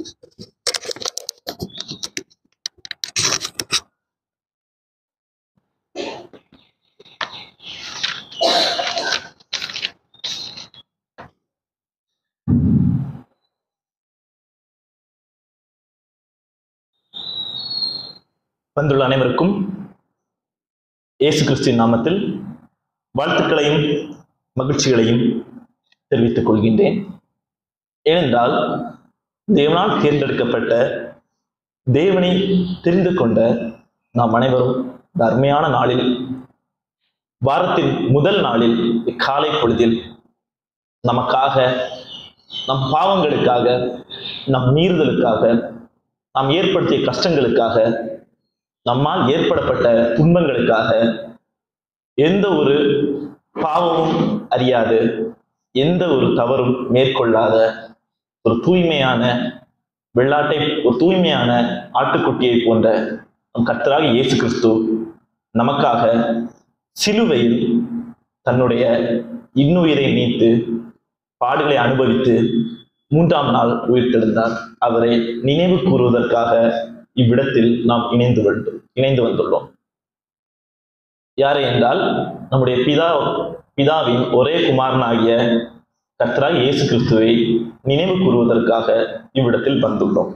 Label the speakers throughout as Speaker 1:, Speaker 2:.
Speaker 1: வந்துள்ள அனைவருக்கும் இயேசு கிறிஸ்துவின் நாமத்தில் வாழ்த்துக்களையும் மகிழ்ச்சிகளையும் தெரிவித்துக் கொள்கின்றேன் ஏனென்றால் தேவனால் தேர்ந்தெடுக்கப்பட்ட தேவனை தெரிந்து கொண்ட நாம் அனைவரும் இந்த அருமையான நாளில் வாரத்தின் முதல் நாளில் இக்காலை பொழுதில் நமக்காக நம் பாவங்களுக்காக நம் மீறுதலுக்காக நாம் ஏற்படுத்திய கஷ்டங்களுக்காக நம்மால் ஏற்படப்பட்ட துன்பங்களுக்காக எந்த ஒரு பாவமும் அறியாது எந்த ஒரு தவறும் மேற்கொள்ளாத ஒரு தூய்மையான வெள்ளாட்டை ஒரு தூய்மையான ஆட்டுக்குட்டியை போன்ற நம் கர்த்தராக இயேசு கிறிஸ்து நமக்காக சிலுவையில் தன்னுடைய இன்னுயிரை நீத்து பாடுகளை அனுபவித்து மூன்றாம் நாள் உயிர்த்தெழுந்தார் அவரை நினைவு கூறுவதற்காக இவ்விடத்தில் நாம் இணைந்து வந்து இணைந்து வந்துள்ளோம் யாரை என்றால் நம்முடைய பிதா பிதாவின் ஒரே குமாரனாகிய கர்த்தராக இயேசு கிறிஸ்துவை நினைவு கூறுவதற்காக இவ்விடத்தில் வந்துள்ளோம்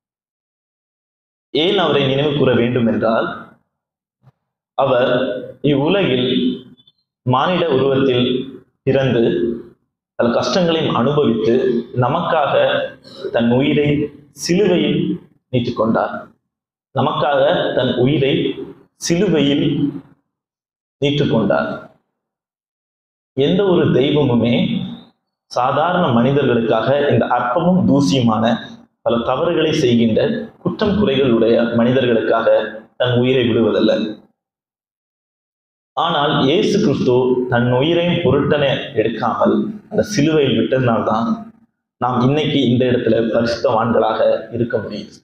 Speaker 1: ஏன் அவரை நினைவு கூற வேண்டும் என்றால் அவர் இவ்வுலகில் மானிட உருவத்தில் பிறந்து பல கஷ்டங்களையும் அனுபவித்து நமக்காக தன் உயிரை சிலுவையில் நீட்டிக் கொண்டார் நமக்காக தன் உயிரை சிலுவையில் நீட்டுக் கொண்டார் எந்த ஒரு தெய்வமுமே சாதாரண மனிதர்களுக்காக இந்த அற்பமும் தூசியுமான பல தவறுகளை செய்கின்ற குற்றம் குறைகளுடைய மனிதர்களுக்காக தன் உயிரை விடுவதல்ல ஆனால் இயேசு கிறிஸ்து தன் உயிரையும் பொருட்டனை எடுக்காமல் அந்த சிலுவையில் விட்டதுனால்தான் நாம் இன்னைக்கு இந்த இடத்துல பரிசுத்தவான்களாக இருக்க முடியுது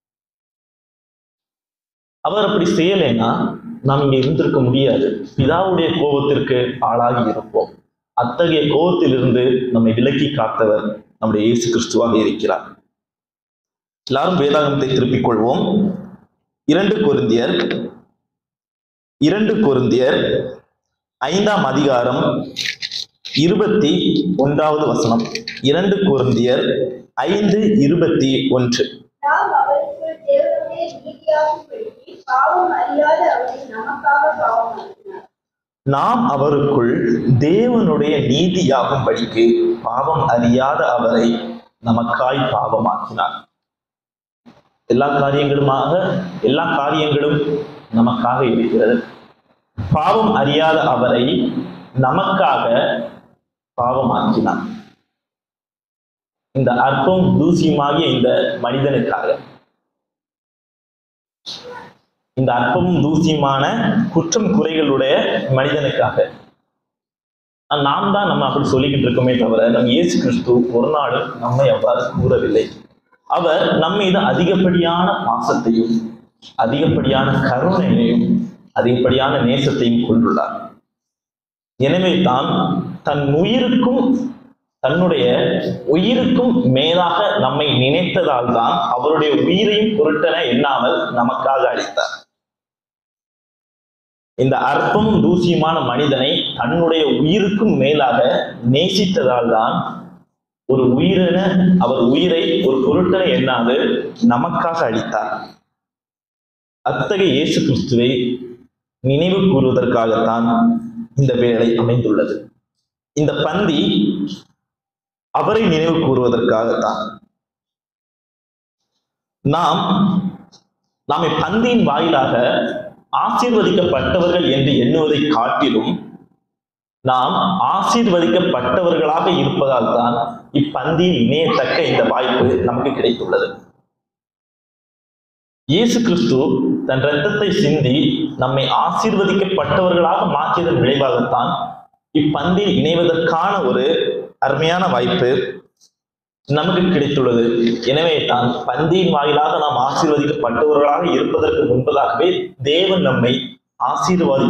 Speaker 1: அவர் அப்படி செய்யலைன்னா நாம் இங்க இருந்திருக்க முடியாது பிதாவுடைய கோபத்திற்கு ஆளாகி இருப்போம் அத்தகைய கோபத்திலிருந்து நம்மை விலக்கி காத்தவர் நம்முடைய இயேசு கிறிஸ்துவாக இருக்கிறார் எல்லாரும் வேதாகமத்தை திருப்பிக் கொள்வோம் இரண்டு கொருந்தியர் இரண்டு கொருந்தியர் ஐந்தாம் அதிகாரம் இருபத்தி ஒன்றாவது வசனம் இரண்டு கொருந்தியர் ஐந்து இருபத்தி ஒன்று
Speaker 2: நாம் அவருக்குள் தேவனுடைய நீதியாகும்படிக்கு பாவம் அறியாத அவரை நமக்காக பாவமாக்கினார்
Speaker 1: நாம் அவருக்குள் தேவனுடைய நீதியாகும்படிக்கு பாவம் அறியாத அவரை நமக்காய் பாவமாக்கினார் எல்லா காரியங்களுமாக எல்லா காரியங்களும் நமக்காக இருக்கிறது பாவம் அறியாத அவரை நமக்காக பாவமாக்கினார் இந்த அற்பம் தூசியுமாகிய இந்த மனிதனுக்காக இந்த அற்பமும் தூசியுமான குற்றம் குறைகளுடைய மனிதனுக்காக ஆனா, நாம் தான் நம்ம அப்படி சொல்லிக்கிட்டு இருக்கோமே தவிர நம் இயேசு கிறிஸ்து ஒரு நாளும் நம்மை அவ்வாறு கூறவில்லை அவர் நம் மீது அதிகப்படியான பாசத்தையும் அதிகப்படியான கருணையையும் அதிகப்படியான நேசத்தையும் கொண்டுள்ளார் எனவே தான் தன் உயிருக்கும் தன்னுடைய உயிருக்கும் மேலாக நம்மை நினைத்ததால் தான் அவருடைய உயிரையும் பொருட்டென எண்ணாமல் நமக்காக அளித்தார் இந்த அற்பமும் தூசியுமான மனிதனை தன்னுடைய உயிருக்கும் மேலாக நேசித்ததால் தான் ஒரு உயிரென அவர் உயிரை ஒரு பொருட்டென எண்ணாது நமக்காக அளித்தார் அத்தகைய இயேசு கிறிஸ்துவை நினைவு கூறுவதற்காகத்தான் இந்த வேலை அமைந்துள்ளது இந்த பந்தி அவரை நினைவு கூறுவதற்காகத்தான் நாம் நாம் இப்பந்தியின் வாயிலாக ஆசீர்வதிக்கப்பட்டவர்கள் என்று எண்ணுவதை காட்டிலும் நாம் ஆசீர்வதிக்கப்பட்டவர்களாக இருப்பதால் தான் இப்பந்தியில் இணையத்தக்க இந்த வாய்ப்பு நமக்கு கிடைத்துள்ளது இயேசு கிறிஸ்து தன் இரத்தத்தை சிந்தி நம்மை ஆசீர்வதிக்கப்பட்டவர்களாக மாற்றியதன் விளைவாகத்தான் இப்பந்தியில் இணைவதற்கான ஒரு அருமையான வாய்ப்பு நமக்கு கிடைத்துள்ளது எனவே தான் பந்தியின் வாயிலாக நாம் ஆசீர்வதிக்கப்பட்டவர்களாக இருப்பதற்கு முன்பதாகவே தேவன் நம்மை ஆசீர்வாதி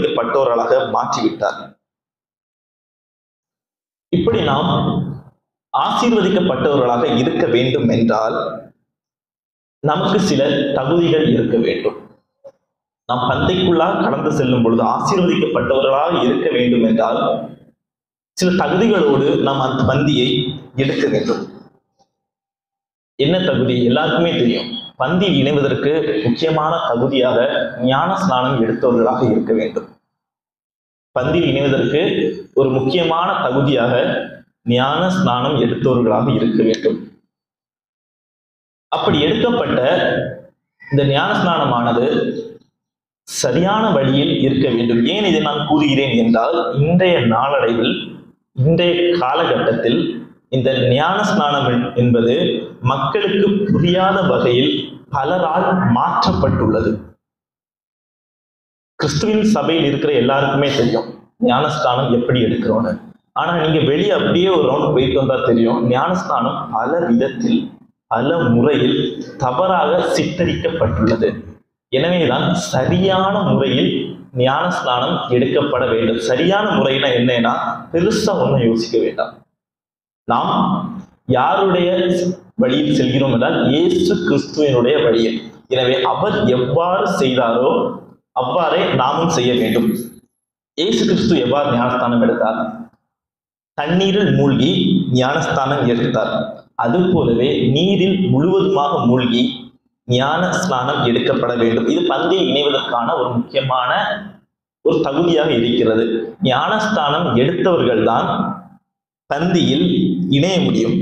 Speaker 1: ஆசீர்வதிக்கப்பட்டவர்களாக மாற்றிவிட்டார் இப்படி நாம் ஆசீர்வதிக்கப்பட்டவர்களாக இருக்க வேண்டும் என்றால் நமக்கு சில தகுதிகள் இருக்க வேண்டும் நாம் பந்தைக்குள்ளாக கடந்து செல்லும் பொழுது ஆசீர்வதிக்கப்பட்டவர்களாக இருக்க வேண்டும் என்றால் சில தகுதிகளோடு நாம் அந்த பந்தியை எடுக்க வேண்டும் என்ன தகுதி எல்லாருக்குமே தெரியும் பந்தியில் இணைவதற்கு முக்கியமான தகுதியாக ஞான ஸ்நானம் எடுத்தவர்களாக இருக்க வேண்டும் பந்தியில் இணைவதற்கு ஒரு முக்கியமான தகுதியாக ஞான ஸ்நானம் எடுத்தவர்களாக இருக்க வேண்டும் அப்படி எடுக்கப்பட்ட இந்த ஞான ஸ்நானமானது சரியான வழியில் இருக்க வேண்டும் ஏன் இதை நான் கூறுகிறேன் என்றால் இன்றைய நாளடைவில் இன்றைய காலகட்டத்தில் இந்த ஞான ஸ்நானம் என்- என்பது மக்களுக்கு புரியாத வகையில் பலரால் மாற்றப்பட்டுள்ளது கிறிஸ்துவின் சபையில் இருக்கிற எல்லாருக்குமே தெரியும் ஞானஸ்தானம் எப்படி எடுக்கிறோன்னு ஆனா நீங்க வெளியே அப்படியே ஒரு ரவுண்ட் போயிட்டு வந்தா தெரியும் ஞானஸ்தானம் பல விதத்தில் பல முறையில் தவறாக சித்தரிக்கப்பட்டுள்ளது எனவேதான் சரியான முறையில் ஞானஸ்நானம் எடுக்கப்பட வேண்டும் சரியான முறைனா என்னன்னா பெருசா ஒன்றும் யோசிக்க வேண்டாம் நாம் யாருடைய வழியில் செல்கிறோம் என்றால் இயேசு கிறிஸ்துவினுடைய வழியில் எனவே அவர் எவ்வாறு செய்தாரோ அவ்வாறே நாமும் செய்ய வேண்டும் இயேசு கிறிஸ்து எவ்வாறு ஞானஸ்தானம் எடுத்தார் தண்ணீரில் மூழ்கி ஞானஸ்தானம் எடுத்தார் அது போலவே நீரில் முழுவதுமாக மூழ்கி ஞான ஸ்நானம் எடுக்கப்பட வேண்டும் இது பந்தியில் இணைவதற்கான ஒரு முக்கியமான ஒரு தகுதியாக இருக்கிறது ஞானஸ்தானம் எடுத்தவர்கள் தான் பந்தியில் இணைய முடியும்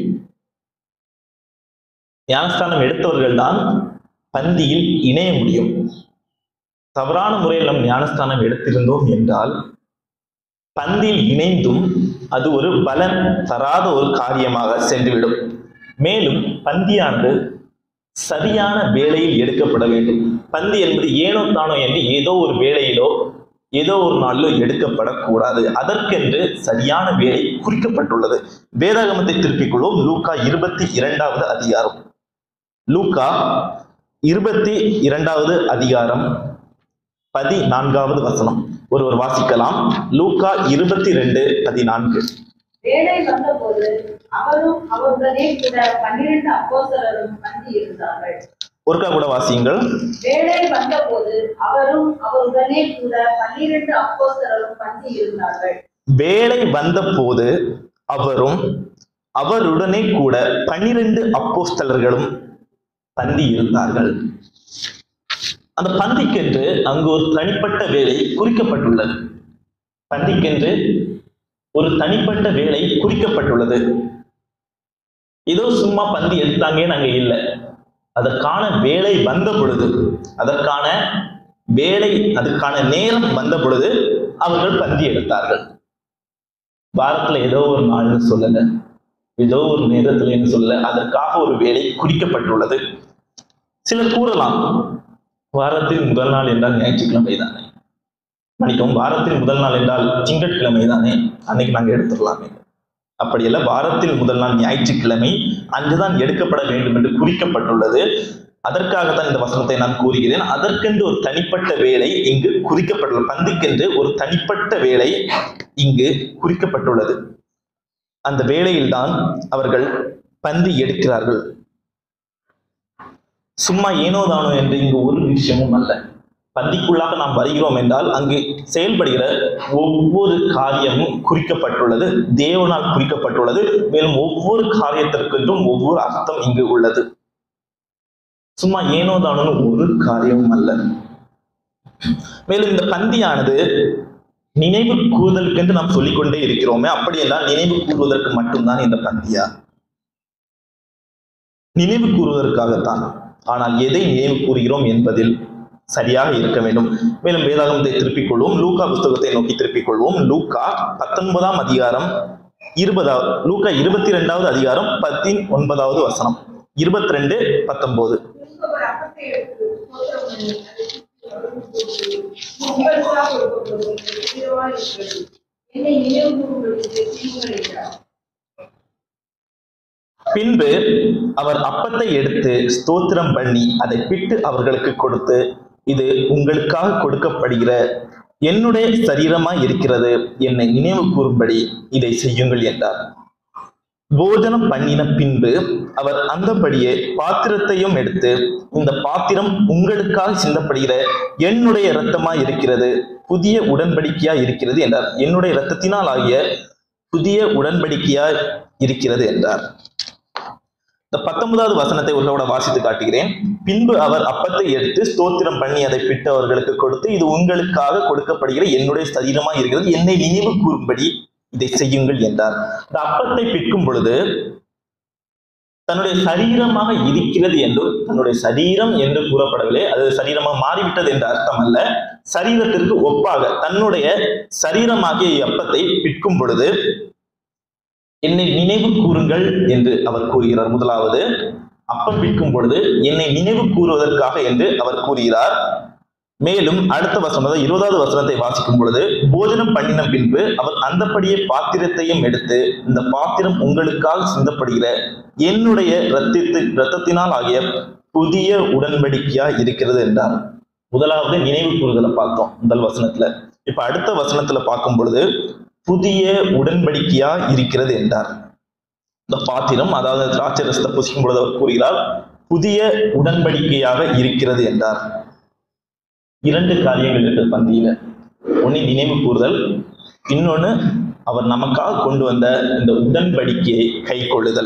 Speaker 1: ஞானஸ்தானம் எடுத்தவர்கள் தான் பந்தியில் இணைய முடியும் தவறான முறையில் நம் ஞானஸ்தானம் எடுத்திருந்தோம் என்றால் பந்தியில் இணைந்தும் அது ஒரு பலன் தராத ஒரு காரியமாக சென்றுவிடும் மேலும் பந்தியானது சரியான வேளையில் எடுக்கப்பட வேண்டும் பந்தி என்பது ஏனோ தானோ என்று ஏதோ ஒரு வேளையிலோ ஏதோ ஒரு நாளிலோ எடுக்கப்படக்கூடாது அதற்கென்று சரியான வேலை குறிக்கப்பட்டுள்ளது வேதாகமத்தை திருப்பிக் கொள்வோம் லூக்கா இருபத்தி இரண்டாவது அதிகாரம் லூக்கா இருபத்தி இரண்டாவது அதிகாரம் பதினான்காவது வசனம் ஒருவர் வாசிக்கலாம் லூக்கா இருபத்தி ரெண்டு பதினான்கு
Speaker 2: வேலை வந்தபோது அவரும் அவருடனே கூட பன்னிரண்டு அப்போஸ்தலரும் பந்தி இருந்தார்கள்
Speaker 1: ஒருக்கா கூட வாசியுங்கள்
Speaker 2: வேலை வந்தபோது அவரும் அவருடனே கூட பன்னிரண்டு அப்போஸ்தலரும் பந்தி இருந்தார்கள்
Speaker 1: வேலை வந்தபோது அவரும் அவருடனே கூட பன்னிரண்டு அப்போஸ்தலர்களும் பந்தி இருந்தார்கள் அந்த பந்திக்கென்று அங்கு ஒரு தனிப்பட்ட வேலை குறிக்கப்பட்டுள்ளது பந்திக்கென்று ஒரு தனிப்பட்ட வேலை குறிக்கப்பட்டுள்ளது ஏதோ சும்மா பந்தி எடுத்தாங்கன்னு அங்க இல்லை அதற்கான வேலை வந்த பொழுது அதற்கான வேலை அதுக்கான நேரம் வந்த பொழுது அவர்கள் பந்தி எடுத்தார்கள் வாரத்துல ஏதோ ஒரு நாள்னு சொல்லல ஏதோ ஒரு நேரத்துல சொல்லல அதற்காக ஒரு வேலை குறிக்கப்பட்டுள்ளது சிலர் கூறலாம் வாரத்தின் முதல் நாள் என்றால் ஞாயிற்றுக்கிழமை தானே மன்னிக்கவும் வாரத்தின் முதல் நாள் என்றால் திங்கட்கிழமை தானே அன்னைக்கு நாங்க எடுத்துடலாமே அப்படியல்ல வாரத்தில் முதல் நாள் ஞாயிற்றுக்கிழமை அன்றுதான் எடுக்கப்பட வேண்டும் என்று குறிக்கப்பட்டுள்ளது அதற்காகத்தான் இந்த வசனத்தை நான் கூறுகிறேன் அதற்கென்று ஒரு தனிப்பட்ட வேலை இங்கு குறிக்கப்பட்டுள்ளது பந்திக்கென்று ஒரு தனிப்பட்ட வேலை இங்கு குறிக்கப்பட்டுள்ளது அந்த வேளையில்தான் அவர்கள் பந்தி எடுக்கிறார்கள் சும்மா ஏனோ தானோ என்று இங்கு ஒரு விஷயமும் அல்ல பந்திக்குள்ளாக நாம் வருகிறோம் என்றால் அங்கு செயல்படுகிற ஒவ்வொரு காரியமும் குறிக்கப்பட்டுள்ளது தேவனால் குறிக்கப்பட்டுள்ளது மேலும் ஒவ்வொரு காரியத்திற்கென்றும் ஒவ்வொரு அர்த்தம் இங்கு உள்ளது சும்மா ஏனோ தானோன்னு ஒரு காரியமும் அல்ல மேலும் இந்த பந்தியானது நினைவு கூறுதலுக்கென்று நாம் சொல்லிக்கொண்டே இருக்கிறோமே அப்படி என்றால் நினைவு கூறுவதற்கு மட்டும்தான் இந்த பந்தியா நினைவு கூறுவதற்காகத்தான் ஆனால் எதை நினைவு கூறுகிறோம் என்பதில் சரியாக இருக்க வேண்டும் மேலும் வேதாகமத்தை திருப்பிக் கொள்வோம் லூக்கா புஸ்தகத்தை நோக்கி திருப்பிக் கொள்வோம் லூக்கா பத்தொன்பதாம் அதிகாரம் இருபதாவது லூக்கா இருபத்தி ரெண்டாவது அதிகாரம் பத்தி ஒன்பதாவது வசனம் இருபத்தி ரெண்டு பத்தொன்பது
Speaker 2: திரும்ப ஒரு அப்பத்தை எடுத்து ஸ்தோத்திரம் பண்ணி அதை உங்களுக்காக கொடுக்கப்படுவது உயிரோடு இருக்கிறது என்னை நினைவு கூறுவதற்கு தீங்குகள் என்றார்
Speaker 1: பின்பு அவர் அப்பத்தை எடுத்து ஸ்தோத்திரம் பண்ணி அதை பிட்டு அவர்களுக்கு கொடுத்து இது உங்களுக்காக கொடுக்கப்படுகிற என்னுடைய சரீரமாய் இருக்கிறது என்னை நினைவு கூறும்படி இதை செய்யுங்கள் என்றார் போஜனம் பண்ணின பின்பு அவர் அந்தபடியே பாத்திரத்தையும் எடுத்து இந்த பாத்திரம் உங்களுக்காக சிந்தப்படுகிற என்னுடைய இரத்தமாய் இருக்கிறது புதிய உடன்படிக்கையா இருக்கிறது என்றார் என்னுடைய இரத்தத்தினால் ஆகிய புதிய உடன்படிக்கையா இருக்கிறது என்றார் இந்த பத்தொன்பதாவது வசனத்தை உள்ளோட வாசித்து காட்டுகிறேன் பின்பு அவர் அப்பத்தை எடுத்து ஸ்தோத்திரம் பண்ணி அதை பிட்டு அவர்களுக்கு கொடுத்து இது உங்களுக்காக கொடுக்கப்படுகிற என்னுடைய சரீரமாய் இருக்கிறது என்னை நினைவு கூறும்படி இதை செய்யுங்கள் என்றார் இந்த அப்பத்தை பிற்கும் பொழுது தன்னுடைய சரீரமாக இருக்கிறது என்றும் தன்னுடைய சரீரம் என்று கூறப்படவில்லை அது சரீரமாக மாறிவிட்டது என்ற அர்த்தம் அல்ல சரீரத்திற்கு ஒப்பாக தன்னுடைய சரீரமாகிய அப்பத்தை பிற்கும் பொழுது என்னை நினைவு கூறுங்கள் என்று அவர் கூறுகிறார் முதலாவது அப்பம் பிற்கும் பொழுது என்னை நினைவு கூறுவதற்காக என்று அவர் கூறுகிறார் மேலும் அடுத்த வசனம் அதாவது இருபதாவது வசனத்தை வாசிக்கும் பொழுது போஜனம் பண்ணின பின்பு அவர் அந்தப்படியே பாத்திரத்தையும் எடுத்து இந்த பாத்திரம் உங்களுக்காக சிந்தப்படுகிற என்னுடைய இரத்தத்து இரத்தத்தினால் ஆகிய புதிய உடன்படிக்கையா இருக்கிறது என்றார் முதலாவது நினைவு கூறுதலை பார்த்தோம் முதல் வசனத்துல இப்ப அடுத்த வசனத்துல பார்க்கும் பொழுது புதிய உடன்படிக்கையா இருக்கிறது என்றார் இந்த பாத்திரம் அதாவது திராட்சை ரசத்தை புசிக்கும் பொழுது அவர் கூறுகிறார் புதிய உடன்படிக்கையாக இருக்கிறது என்றார் இரண்டு காரியங்கள் இருக்கு பந்தியில ஒன்னு நினைவு கூறுதல் இன்னொன்னு அவர் நமக்காக கொண்டு வந்த இந்த உடன்படிக்கையை கை கொள்ளுதல்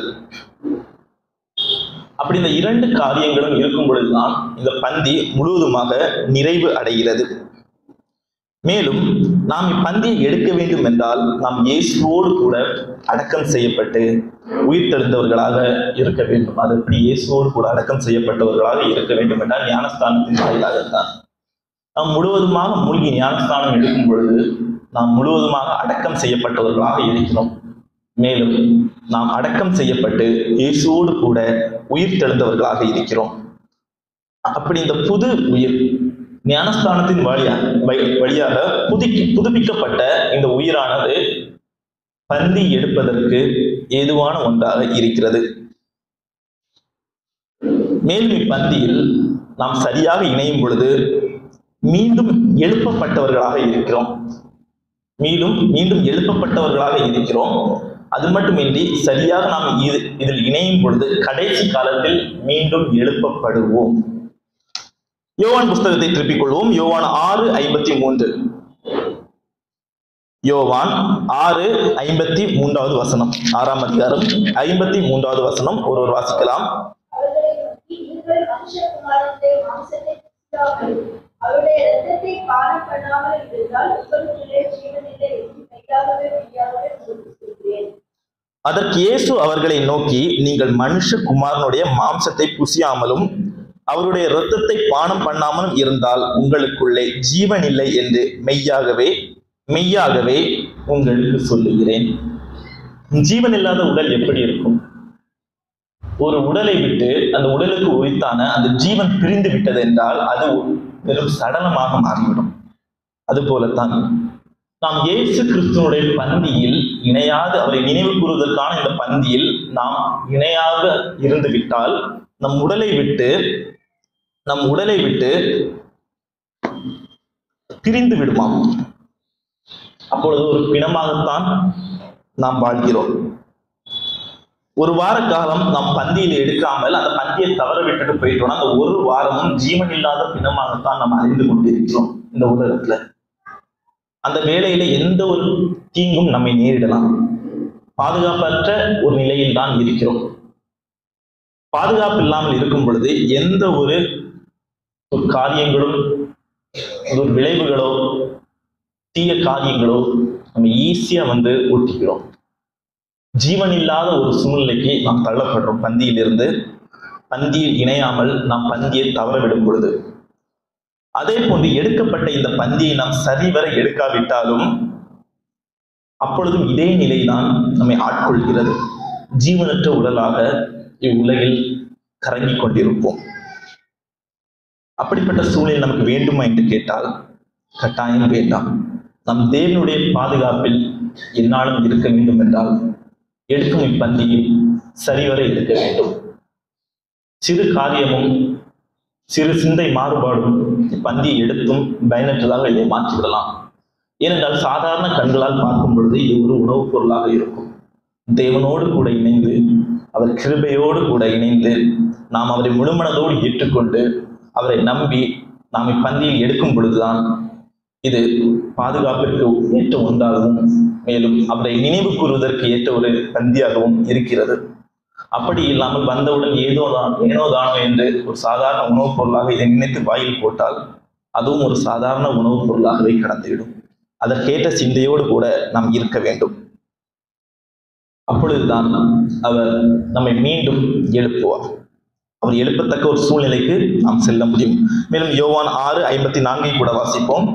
Speaker 1: அப்படி இந்த இரண்டு காரியங்களும் இருக்கும் பொழுதுதான் இந்த பந்தி முழுவதுமாக நிறைவு அடைகிறது மேலும் நாம் இப்பந்தியை எடுக்க வேண்டும் என்றால் நாம் இயேசுவோடு கூட அடக்கம் செய்யப்பட்டு உயிர்த்தெழுந்தவர்களாக இருக்க வேண்டும் அது எப்படி இயேசுவோடு கூட அடக்கம் செய்யப்பட்டவர்களாக இருக்க வேண்டும் என்றால் ஞானஸ்தானத்தின் வாயிலாகத்தான் நாம் முழுவதுமாக மூழ்கி ஞானஸ்தானம் எடுக்கும் பொழுது நாம் முழுவதுமாக அடக்கம் செய்யப்பட்டவர்களாக இருக்கிறோம் மேலும் நாம் அடக்கம் செய்யப்பட்டு இயேசுவோடு கூட உயிர் தெழுந்தவர்களாக இருக்கிறோம் அப்படி இந்த புது உயிர் ஞானஸ்தானத்தின் வழியாக வழியாக புதுக்கி புதுப்பிக்கப்பட்ட இந்த உயிரானது பந்தி எடுப்பதற்கு ஏதுவான ஒன்றாக இருக்கிறது மேலும் இப்பந்தியில் நாம் சரியாக இணையும் பொழுது மீண்டும் எழுப்பப்பட்டவர்களாக இருக்கிறோம் மீண்டும் மீண்டும் எழுப்பப்பட்டவர்களாக இருக்கிறோம் அது மட்டுமின்றி சரியாக நாம் இது இதில் இணையும் பொழுது கடைசி காலத்தில் மீண்டும் எழுப்பப்படுவோம் யோவான் புஸ்தகத்தை திருப்பிக் கொள்வோம் யோவான் ஆறு ஐம்பத்தி மூன்று யோவான் ஆறு ஐம்பத்தி மூன்றாவது வசனம் ஆறாம் அதிகாரம் ஐம்பத்தி மூன்றாவது வசனம் ஒருவர் வாசிக்கலாம்
Speaker 2: அவர்களை நோக்கி நீங்கள் மனுஷகுமாரனுடைய மாம்சத்தை புசிக்காமல் அவருடைய இரத்தத்தை பானம் பண்ணாமல் இருந்தால் உங்களுக்குள்ளே ஜீவனில்லை என்று மெய்யாகவே மெய்யாகவே உங்களுக்கு சொல்கிறேன்
Speaker 1: அதற்கு இயேசு அவர்களை நோக்கி நீங்கள் மனுஷகுமாரனுடைய மாம்சத்தை புசியாமலும் அவருடைய இரத்தத்தை பானம் பண்ணாமலும் இருந்தால் உங்களுக்குள்ளே ஜீவன் இல்லை என்று மெய்யாகவே மெய்யாகவே உங்களுக்கு சொல்லுகிறேன் ஜீவன் இல்லாத உடல் எப்படி இருக்கும் ஒரு உடலை விட்டு அந்த உடலுக்கு உரித்தான அந்த ஜீவன் பிரிந்து விட்டது என்றால் அது வெறும் சடலமாக மாறிவிடும் அது போலத்தான் நாம் இயேசு கிறிஸ்துவனுடைய பந்தியில் இணையாது அவரை நினைவு கூறுவதற்கான இந்த பந்தியில் நாம் இணையாக இருந்து விட்டால் நம் உடலை விட்டு நம் உடலை விட்டு பிரிந்து விடுமாம் அப்பொழுது ஒரு பிணமாகத்தான் நாம் வாழ்கிறோம் ஒரு வார காலம் நாம் பந்தியில் எடுக்காமல் அந்த பந்தியை தவற விட்டுட்டு போயிட்டோம்னா அந்த ஒரு வாரமும் ஜீவன் இல்லாத பிணமாகத்தான் நாம் அறிந்து கொண்டிருக்கிறோம் இந்த உலகத்துல அந்த வேளையில எந்த ஒரு தீங்கும் நம்மை நேரிடலாம் பாதுகாப்பற்ற ஒரு நிலையில் தான் இருக்கிறோம் பாதுகாப்பு இல்லாமல் இருக்கும் பொழுது எந்த ஒரு ஒரு காரியங்களும் ஒரு விளைவுகளோ தீய காரியங்களோ நம்ம ஈஸியா வந்து ஒட்டிக்கிறோம் ஜீவன் இல்லாத ஒரு சூழ்நிலைக்கு நாம் தள்ளப்படுறோம் பந்தியிலிருந்து பந்தியில் இணையாமல் நாம் பந்தியை தவறவிடும் பொழுது அதே போன்று எடுக்கப்பட்ட இந்த பந்தியை நாம் சரிவர எடுக்காவிட்டாலும் அப்பொழுதும் இதே நிலைதான் நம்மை ஆட்கொள்கிறது ஜீவனற்ற உடலாக இவ்வுலகில் கறங்கிக் கொண்டிருப்போம் அப்படிப்பட்ட சூழ்நிலை நமக்கு வேண்டுமா என்று கேட்டால் கட்டாயம் வேண்டாம் நம் தேவனுடைய பாதுகாப்பில் எந்நாளும் இருக்க வேண்டும் என்றால் எடுக்கும் இப்பந்தியில் சரிவர இருக்க வேண்டும் சிறு காரியமும் சிறு சிந்தை மாறுபாடும் இப்பந்தியை எடுத்தும் பயனற்றதாக இதை மாற்றிவிடலாம் ஏனென்றால் சாதாரண கண்களால் பார்க்கும் பொழுது இது ஒரு உணவுப் பொருளாக இருக்கும் தேவனோடு கூட இணைந்து அவர் கிருபையோடு கூட இணைந்து நாம் அவரை முழுமனதோடு ஏற்றுக்கொண்டு அவரை நம்பி நாம் இப்பந்தியில் எடுக்கும் பொழுதுதான் இது பாதுகாப்பிற்கு ஏற்ற ஒன்றாகவும் மேலும் அவரை நினைவு கூறுவதற்கு ஏற்ற ஒரு பந்தியாகவும் இருக்கிறது அப்படி இல்லாமல் வந்தவுடன் ஏதோ தான் ஏனோ தானோ என்று ஒரு சாதாரண உணவுப் பொருளாக இதை நினைத்து வாயில் போட்டால் அதுவும் ஒரு சாதாரண உணவுப் பொருளாகவே கடந்துவிடும் அதற்கேற்ற சிந்தையோடு கூட நாம் இருக்க வேண்டும் அப்பொழுதுதான் அவர் நம்மை மீண்டும் எழுப்புவார் அவர் எழுப்பத்தக்க ஒரு சூழ்நிலைக்கு நாம் செல்ல முடியும் மேலும் யோவான் ஆறு ஐம்பத்தி நான்கை கூட வாசிப்போம்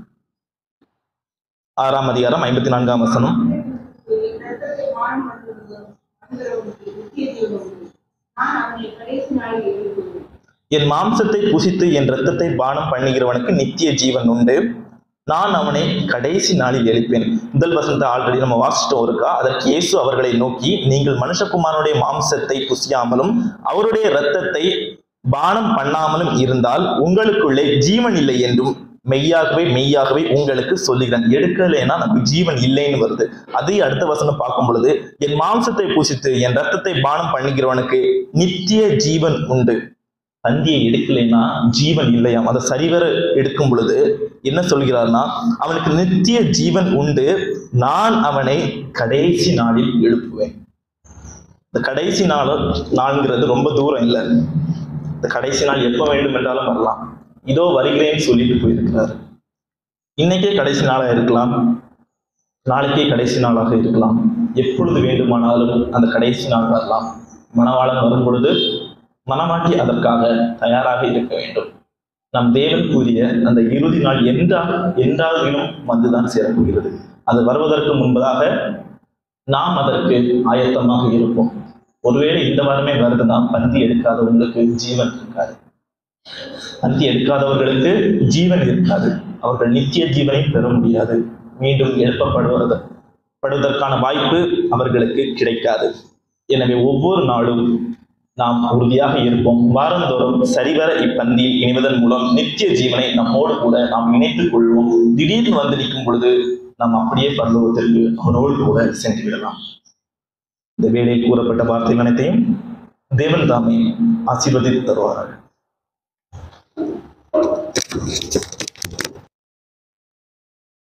Speaker 1: ஆறாம் அதிகாரம் ஐம்பத்தி நான்காம் வசனம்
Speaker 3: இரத்தத்தை வானம் பண்ணுகிறவன் பண்ணுகிறவனுக்கு நித்திய ஜீவன் உண்டு. நான் அவனை கடைசி நாளில் எழுப்புவேன்
Speaker 1: என் மாம்சத்தை புசித்து என் இரத்தத்தை பானம் பண்ணுகிறவனுக்கு நித்திய ஜீவன் உண்டு நான் அவனை கடைசி நாளில் எழுப்பேன் முதல் வசனத்தை ஆல்ரெடி நம்ம வாசிச்சிட்டோம் இருக்கா அதற்கு இயேசு அவர்களை நோக்கி நீங்கள் மனுஷகுமாரனுடைய மாம்சத்தை புசியாமலும் அவருடைய இரத்தத்தை பானம் பண்ணாமலும் இருந்தால் உங்களுக்குள்ளே ஜீவன் இல்லை என்றும் மெய்யாகவே மெய்யாகவே உங்களுக்கு சொல்லுகிறேன் எடுக்கலைன்னா நமக்கு ஜீவன் இல்லைன்னு வருது அதே அடுத்த வசனம் பார்க்கும் பொழுது என் மாம்சத்தை புசித்து என் ரத்தத்தை பானம் பண்ணுகிறவனுக்கு நித்திய ஜீவன் உண்டு பந்தியை எடுக்கலைன்னா ஜீவன் இல்லையாம் அதை சரிவர எடுக்கும் பொழுது என்ன சொல்கிறார்னா அவனுக்கு நித்திய ஜீவன் உண்டு நான் அவனை கடைசி நாளில் எழுப்புவேன் இந்த கடைசி நாள் நாள்ங்கிறது ரொம்ப தூரம் இல்லை இந்த கடைசி நாள் எப்போ வேண்டும் என்றாலும் வரலாம் இதோ வருகிறேன்னு சொல்லிட்டு போயிருக்கிறாரு இன்னைக்கே கடைசி நாளா இருக்கலாம் நாளைக்கே கடைசி நாளாக இருக்கலாம் எப்பொழுது வேண்டுமானாலும் அந்த கடைசி நாள் வரலாம் மணவாளன் வரும் பொழுது மனமாட்டி அதற்காக தயாராக இருக்க வேண்டும் நம் தேவன் கூறிய அந்த இறுதி நாள் என்றால் என்றாலும் வந்துதான் சேரப்போகிறது அது வருவதற்கு முன்பதாக நாம் அதற்கு ஆயத்தமாக இருப்போம் ஒருவேளை இந்த வாரமே வருதுன்னா பந்தி எடுக்காதவங்களுக்கு ஜீவன் இருக்காது பந்தி எடுக்காதவர்களுக்கு ஜீவன் இருக்காது அவர்கள் நித்திய ஜீவனை பெற முடியாது மீண்டும் எழுப்பப்படுவது படுவதற்கான வாய்ப்பு அவர்களுக்கு கிடைக்காது எனவே ஒவ்வொரு நாளும் நாம் உறுதியாக இருப்போம் வாரந்தோறும் சரிவர இப்பந்தியில் இணைவதன் மூலம் நித்திய ஜீவனை நம்மோடு கூட நாம் இணைத்துக் கொள்வோம் திடீர்னு வந்து நிற்கும் பொழுது நாம் அப்படியே பரலோகத்திற்கு அவனோடு கூட சென்று விடலாம் இந்த வேளையில் கூறப்பட்ட வார்த்தைகள் அனைத்தையும் தேவன் தாமே ஆசீர்வதித்து தருவார்கள்